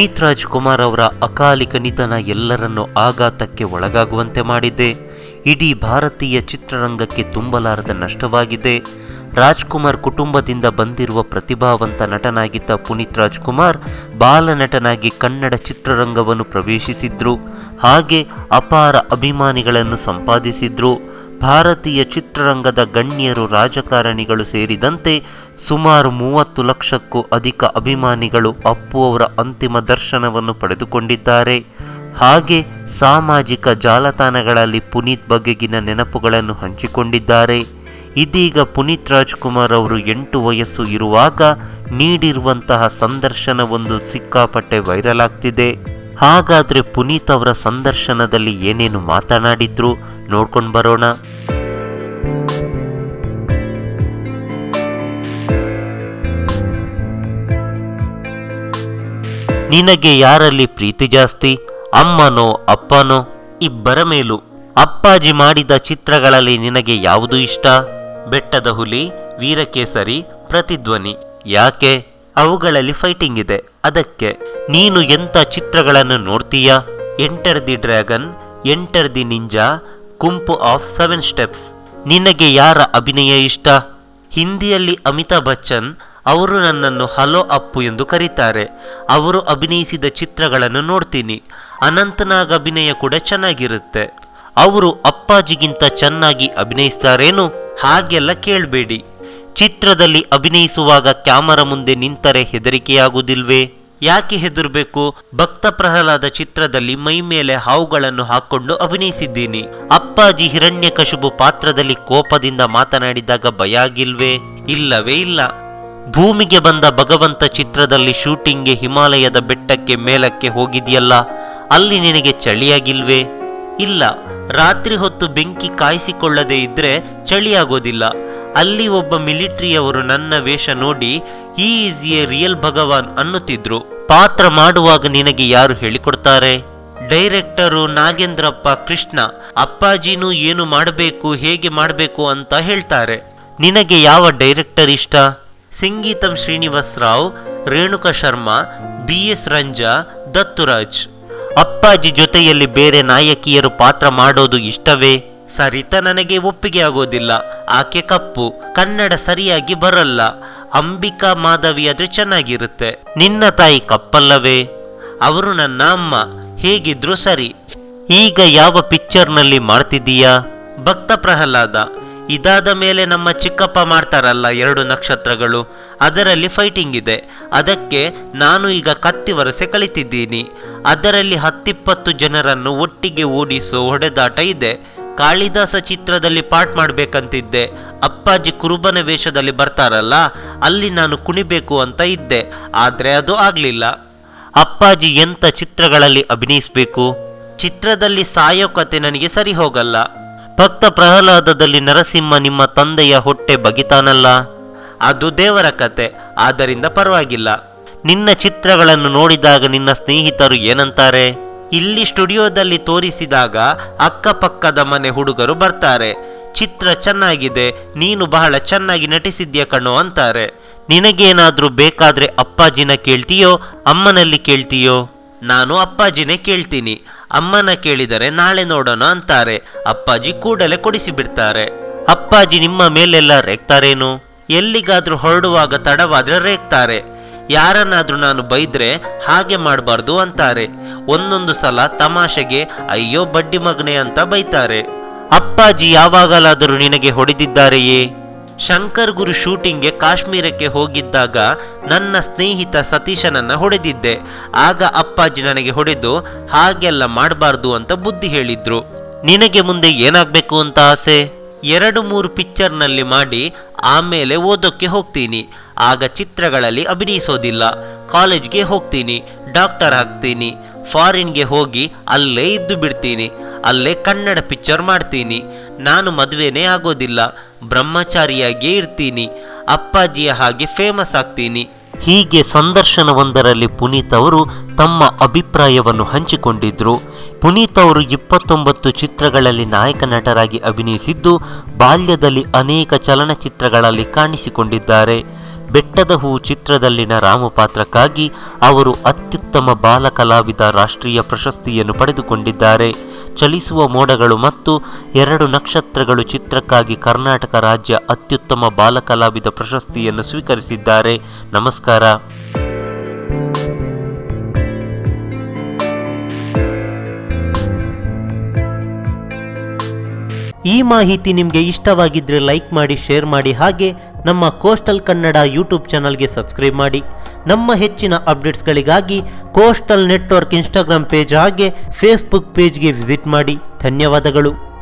ಪುನೀತ್ ರಾಜ್ಕುಮಾರ್ ಅವರ ಅಕಾಲಿಕ ನಿಧನ ಎಲ್ಲರನ್ನೂ ಆಘಾತಕ್ಕೆ ಒಳಗಾಗುವಂತೆ ಮಾಡಿದೆ ಇಡೀ ಭಾರತೀಯ ಚಿತ್ರರಂಗಕ್ಕೆ ತುಂಬಲಾರದ ನಷ್ಟವಾಗಿದೆ ರಾಜ್ಕುಮಾರ್ ಕುಟುಂಬದಿಂದ ಬಂದಿರುವ ಪ್ರತಿಭಾವಂತ ನಟನಾಗಿದ್ದ ಪುನೀತ್ ರಾಜ್ಕುಮಾರ್ ಬಾಲನಟನಾಗಿ ಕನ್ನಡ ಚಿತ್ರರಂಗವನ್ನು ಪ್ರವೇಶಿಸಿದ್ರು ಹಾಗೆ ಅಪಾರ ಅಭಿಮಾನಿಗಳನ್ನು ಸಂಪಾದಿಸಿದ್ರು ಭಾರತೀಯ ಚಿತ್ರರಂಗದ ಗಣ್ಯರು ರಾಜಕಾರಣಿಗಳು ಸೇರಿದಂತೆ ಸುಮಾರು ಮೂವತ್ತು ಲಕ್ಷಕ್ಕೂ ಅಧಿಕ ಅಭಿಮಾನಿಗಳು ಅಪ್ಪು ಅವರ ಅಂತಿಮ ದರ್ಶನವನ್ನು ಪಡೆದುಕೊಂಡಿದ್ದಾರೆ ಹಾಗೆ ಸಾಮಾಜಿಕ ಜಾಲತಾಣಗಳಲ್ಲಿ ಪುನೀತ್ ಬಗೆಗಿನ ನೆನಪುಗಳನ್ನು ಹಂಚಿಕೊಂಡಿದ್ದಾರೆ ಇದೀಗ ಪುನೀತ್ ರಾಜ್ಕುಮಾರ್ ಅವರು ಎಂಟು ವಯಸ್ಸು ಇರುವಾಗ ನೀಡಿರುವಂತಹ ಸಂದರ್ಶನವೊಂದು ಸಿಕ್ಕಾಪಟ್ಟೆ ವೈರಲ್ ಆಗ್ತಿದೆ ಹಾಗಾದ್ರೆ ಪುನೀತ್ ಅವರ ಸಂದರ್ಶನದಲ್ಲಿ ಏನೇನು ಮಾತನಾಡಿದ್ರು ನೋಡ್ಕೊಂಡು ಬರೋಣ ನಿನಗೆ ಯಾರಲ್ಲಿ ಪ್ರೀತಿ ಜಾಸ್ತಿ ಅಮ್ಮನೋ ಅಪ್ಪನೋ ಇಬ್ಬರ ಮೇಲೂ ಅಪ್ಪಾಜಿ ಮಾಡಿದ ಚಿತ್ರಗಳಲ್ಲಿ ನಿನಗೆ ಯಾವುದು ಇಷ್ಟ ಬೆಟ್ಟದ ಹುಲಿ ವೀರಕೇಸರಿ ಪ್ರತಿಧ್ವನಿ ಯಾಕೆ ಅವುಗಳಲ್ಲಿ ಫೈಟಿಂಗ್ ಇದೆ ಅದಕ್ಕೆ ನೀನು ಎಂಥ ಚಿತ್ರಗಳನ್ನು ನೋಡ್ತೀಯಾ enter the dragon enter the ninja ಗುಂಪು ಆಫ್ ಸೆವೆನ್ ಸ್ಟೆಪ್ಸ್ ನಿನಗೆ ಯಾರ ಅಭಿನಯ ಇಷ್ಟ ಹಿಂದಿಯಲ್ಲಿ ಅಮಿತಾಬ್ ಬಚ್ಚನ್ ಅವರು ನನ್ನನ್ನು ಹಲೋ ಅಪ್ಪು ಎಂದು ಕರೀತಾರೆ ಅವರು ಅಭಿನಯಿಸಿದ ಚಿತ್ರಗಳನ್ನು ನೋಡ್ತೀನಿ ಅನಂತನಾಗ್ ಅಭಿನಯ ಕೂಡ ಚೆನ್ನಾಗಿರುತ್ತೆ ಅವರು ಅಪ್ಪಾಜಿಗಿಂತ ಚೆನ್ನಾಗಿ ಅಭಿನಯಿಸ್ತಾರೇನು ಹಾಗೆಲ್ಲ ಕೇಳಬೇಡಿ ಚಿತ್ರದಲ್ಲಿ ಅಭಿನಯಿಸುವಾಗ ಕ್ಯಾಮರಾ ಮುಂದೆ ನಿಂತರೆ ಹೆದರಿಕೆಯಾಗುವುದಿಲ್ವೇ ಯಾಕೆ ಹೆದರ್ಬೇಕು ಭಕ್ತ ಪ್ರಹ್ಲಾದ ಚಿತ್ರದಲ್ಲಿ ಮೈ ಮೇಲೆ ಹಾವುಗಳನ್ನು ಹಾಕೊಂಡು ಅಭಿನಯಿಸಿದ್ದೀನಿ ಅಪ್ಪಾಜಿ ಹಿರಣ್ಯಕಶುಬು ಪಾತ್ರದಲ್ಲಿ ಕೋಪದಿಂದ ಮಾತನಾಡಿದಾಗ ಭಯ ಆಗಿಲ್ವೇ ಇಲ್ಲವೇ ಇಲ್ಲ ಭೂಮಿಗೆ ಬಂದ ಭಗವಂತ ಚಿತ್ರದಲ್ಲಿ ಶೂಟಿಂಗ್ಗೆ ಹಿಮಾಲಯದ ಬೆಟ್ಟಕ್ಕೆ ಮೇಲಕ್ಕೆ ಹೋಗಿದೆಯಲ್ಲ ಅಲ್ಲಿ ನಿನಗೆ ಚಳಿಯಾಗಿಲ್ವೇ ಇಲ್ಲ ರಾತ್ರಿ ಹೊತ್ತು ಬೆಂಕಿ ಕಾಯಿಸಿಕೊಳ್ಳದೆ ಇದ್ರೆ ಚಳಿಯಾಗೋದಿಲ್ಲ ಅಲ್ಲಿ ಒಬ್ಬ ಮಿಲಿಟರಿಯವರು ನನ್ನ ವೇಷ ನೋಡಿ ಈ ಈಸ್ ಎ ರಿಯಲ್ ಭಗವಾನ್ ಅನ್ನುತ್ತಿದ್ರು ಪಾತ್ರ ಮಾಡುವಾಗ ನಿನಗೆ ಯಾರು ಹೇಳಿಕೊಡ್ತಾರೆ ಡೈರೆಕ್ಟರು ನಾಗೇಂದ್ರಪ್ಪ ಕೃಷ್ಣ ಅಪ್ಪಾಜಿನೂ ಏನು ಮಾಡಬೇಕು ಹೇಗೆ ಮಾಡಬೇಕು ಅಂತ ಹೇಳ್ತಾರೆ ನಿನಗೆ ಯಾವ ಡೈರೆಕ್ಟರ್ ಇಷ್ಟ ಸಂಗೀತಂ ಶ್ರೀನಿವಾಸ್ ರಾವ್ ರೇಣುಕಾ ಶರ್ಮಾ ಬಿ ಎಸ್ ರಂಜಾ ದತ್ತುರಾಜ್ ಅಪ್ಪಾಜಿ ಜೊತೆಯಲ್ಲಿ ಬೇರೆ ನಾಯಕಿಯರು ಪಾತ್ರ ಮಾಡೋದು ಇಷ್ಟವೇ ಸರಿತಾ ನನಗೆ ಒಪ್ಪಿಗೆ ಆಗೋದಿಲ್ಲ ಆಕೆ ಕಪ್ಪು ಕನ್ನಡ ಸರಿಯಾಗಿ ಬರಲ್ಲ ಅಂಬಿಕಾ ಮಾಧವಿ ಆದ್ರೆ ಚೆನ್ನಾಗಿರುತ್ತೆ ನಿನ್ನ ತಾಯಿ ಕಪ್ಪಲ್ಲವೇ ಅವರು ನನ್ನ ಅಮ್ಮ ಹೇಗಿದ್ರು ಸರಿ ಈಗ ಯಾವ ಪಿಕ್ಚರ್ನಲ್ಲಿ ಮಾಡ್ತಿದ್ದೀಯಾ ಭಕ್ತ ಪ್ರಹ್ಲಾದ ಇದಾದ ಮೇಲೆ ನಮ್ಮ ಚಿಕ್ಕಪ್ಪ ಮಾಡ್ತಾರಲ್ಲ ಎರಡು ನಕ್ಷತ್ರಗಳು ಅದರಲ್ಲಿ ಫೈಟಿಂಗ್ ಇದೆ ಅದಕ್ಕೆ ನಾನು ಈಗ ಕತ್ತಿ ವರಸೆ ಕಲಿತಿದ್ದೀನಿ ಅದರಲ್ಲಿ ಹತ್ತಿಪ್ಪತ್ತು ಜನರನ್ನು ಒಟ್ಟಿಗೆ ಓಡಿಸೋ ಹೊಡೆದಾಟ ಇದೆ ಕಾಳಿದಾಸ ಚಿತ್ರದಲ್ಲಿ ಪಾಠ ಮಾಡ್ಬೇಕಂತಿದ್ದೆ ಅಪ್ಪಾಜಿ ಕುರುಬನ ವೇಷದಲ್ಲಿ ಬರ್ತಾರಲ್ಲ ಅಲ್ಲಿ ನಾನು ಕುಣಿಬೇಕು ಅಂತ ಇದ್ದೆ ಆದ್ರೆ ಅದು ಆಗ್ಲಿಲ್ಲ ಅಪ್ಪಾಜಿ ಎಂತ ಚಿತ್ರಗಳಲ್ಲಿ ಅಭಿನಯಿಸಬೇಕು ಚಿತ್ರದಲ್ಲಿ ಸಾಯೋ ಕತೆ ನನಗೆ ಸರಿ ಹೋಗಲ್ಲ ಭಕ್ತ ಪ್ರಹ್ಲಾದದಲ್ಲಿ ನರಸಿಂಹ ನಿಮ್ಮ ತಂದೆಯ ಹೊಟ್ಟೆ ಬಗಿತಾನಲ್ಲ ಅದು ದೇವರ ಕತೆ ಆದ್ದರಿಂದ ಪರವಾಗಿಲ್ಲ ನಿನ್ನ ಚಿತ್ರಗಳನ್ನು ನೋಡಿದಾಗ ನಿನ್ನ ಸ್ನೇಹಿತರು ಏನಂತಾರೆ ಇಲ್ಲಿ ಸ್ಟುಡಿಯೋದಲ್ಲಿ ತೋರಿಸಿದಾಗ ಅಕ್ಕಪಕ್ಕದ ಮನೆ ಹುಡುಗರು ಬರ್ತಾರೆ ಚಿತ್ರ ಚೆನ್ನಾಗಿದೆ ನೀನು ಬಹಳ ಚೆನ್ನಾಗಿ ನಟಿಸಿದ್ಯಾ ಕಣೋ ಅಂತಾರೆ ನಿನಗೇನಾದ್ರೂ ಬೇಕಾದ್ರೆ ಅಪ್ಪಾಜಿನ ಕೇಳ್ತೀಯೋ ಅಮ್ಮನಲ್ಲಿ ಕೇಳ್ತೀಯೋ ನಾನು ಅಪ್ಪಾಜಿನೇ ಕೇಳ್ತೀನಿ ಅಮ್ಮನ ಕೇಳಿದರೆ ನಾಳೆ ನೋಡೋಣ ಅಂತಾರೆ ಅಪ್ಪಾಜಿ ಕೂಡಲೇ ಕೊಡಿಸಿ ಬಿಡ್ತಾರೆ ಅಪ್ಪಾಜಿ ನಿಮ್ಮ ಮೇಲೆಲ್ಲ ರೇಗ್ತಾರೇನು ಎಲ್ಲಿಗಾದ್ರೂ ಹೊರಡುವಾಗ ತಡವಾದ್ರೆ ರೇಗ್ತಾರೆ ಯಾರನ್ನಾದ್ರೂ ನಾನು ಬೈದ್ರೆ ಹಾಗೆ ಮಾಡಬಾರ್ದು ಅಂತಾರೆ ಒಂದೊಂದು ಸಲ ತಮಾಷೆಗೆ ಅಯ್ಯೋ ಬಡ್ಡಿ ಮಗನೆ ಅಂತ ಬೈತಾರೆ ಅಪ್ಪಾಜಿ ಯಾವಾಗಲಾದರೂ ನಿನಗೆ ಹೊಡೆದಿದ್ದಾರೆಯೇ ಶಂಕರ್ ಗುರು ಶೂಟಿಂಗ್ಗೆ ಕಾಶ್ಮೀರಕ್ಕೆ ಹೋಗಿದ್ದಾಗ ನನ್ನ ಸ್ನೇಹಿತ ಸತೀಶನನ್ನ ಹೊಡೆದಿದ್ದೆ ಆಗ ಅಪ್ಪಾಜಿ ನನಗೆ ಹೊಡೆದು ಹಾಗೆಲ್ಲ ಮಾಡಬಾರ್ದು ಅಂತ ಬುದ್ಧಿ ಹೇಳಿದ್ರು ನಿನಗೆ ಮುಂದೆ ಏನಾಗಬೇಕು ಅಂತ ಆಸೆ ಎರಡು ಮೂರು ಪಿಕ್ಚರ್ನಲ್ಲಿ ಮಾಡಿ ಆಮೇಲೆ ಓದೋಕ್ಕೆ ಹೋಗ್ತೀನಿ ಆಗ ಚಿತ್ರಗಳಲ್ಲಿ ಅಭಿನಯಿಸೋದಿಲ್ಲ ಕಾಲೇಜ್ಗೆ ಹೋಗ್ತೀನಿ ಡಾಕ್ಟರ್ ಆಗ್ತೀನಿ ಫಾರಿನ್ಗೆ ಹೋಗಿ ಅಲ್ಲೇ ಇದ್ದು ಬಿಡ್ತೀನಿ ಅಲ್ಲೇ ಕನ್ನಡ ಪಿಕ್ಚರ್ ಮಾಡ್ತೀನಿ ನಾನು ಮದುವೆನೇ ಆಗೋದಿಲ್ಲ ಬ್ರಹ್ಮಚಾರಿಯಾಗಿಯೇ ಇರ್ತೀನಿ ಅಪ್ಪಾಜಿಯ ಹಾಗೆ ಫೇಮಸ್ ಆಗ್ತೀನಿ ಹೀಗೆ ಸಂದರ್ಶನವೊಂದರಲ್ಲಿ ಪುನೀತ್ ಅವರು ತಮ್ಮ ಅಭಿಪ್ರಾಯವನ್ನು ಹಂಚಿಕೊಂಡಿದ್ರು ಪುನೀತ್ ಅವರು ಇಪ್ಪತ್ತೊಂಬತ್ತು ಚಿತ್ರಗಳಲ್ಲಿ ನಾಯಕ ನಟರಾಗಿ ಅಭಿನಯಿಸಿದ್ದು ಬಾಲ್ಯದಲ್ಲಿ ಅನೇಕ ಚಲನಚಿತ್ರಗಳಲ್ಲಿ ಕಾಣಿಸಿಕೊಂಡಿದ್ದಾರೆ ಬೆಟ್ಟದ ಹೂ ಚಿತ್ರದಲ್ಲಿನ ರಾಮು ಪಾತ್ರಕ್ಕಾಗಿ ಅವರು ಅತ್ಯುತ್ತಮ ಬಾಲ ಕಲಾವಿದ ರಾಷ್ಟ್ರೀಯ ಪ್ರಶಸ್ತಿಯನ್ನು ಪಡೆದುಕೊಂಡಿದ್ದಾರೆ ಚಲಿಸುವ ಮೋಡಗಳು ಮತ್ತು ಎರಡು ನಕ್ಷತ್ರಗಳು ಚಿತ್ರಕ್ಕಾಗಿ ಕರ್ನಾಟಕ ರಾಜ್ಯ ಅತ್ಯುತ್ತಮ ಬಾಲ ಕಲಾವಿದ ಪ್ರಶಸ್ತಿಯನ್ನು ಸ್ವೀಕರಿಸಿದ್ದಾರೆ ನಮಸ್ಕಾರ ಈ ಮಾಹಿತಿ ನಿಮಗೆ ಇಷ್ಟವಾಗಿದ್ದರೆ ಲೈಕ್ ಮಾಡಿ ಶೇರ್ ಮಾಡಿ ಹಾಗೆ ನಮ್ಮ ಕೋಸ್ಟಲ್ ಕನ್ನಡ ಯೂಟ್ಯೂಬ್ ಚಾನಲ್ಗೆ ಸಬ್ಸ್ಕ್ರೈಬ್ ಮಾಡಿ ನಮ್ಮ ಹೆಚ್ಚಿನ ಅಪ್ಡೇಟ್ಸ್ಗಳಿಗಾಗಿ ಕೋಸ್ಟಲ್ ನೆಟ್ವರ್ಕ್ ಇನ್ಸ್ಟಾಗ್ರಾಮ್ ಪೇಜ್ ಹಾಗೆ ಫೇಸ್ಬುಕ್ ಪೇಜ್ಗೆ ವಿಸಿಟ್ ಮಾಡಿ ಧನ್ಯವಾದಗಳು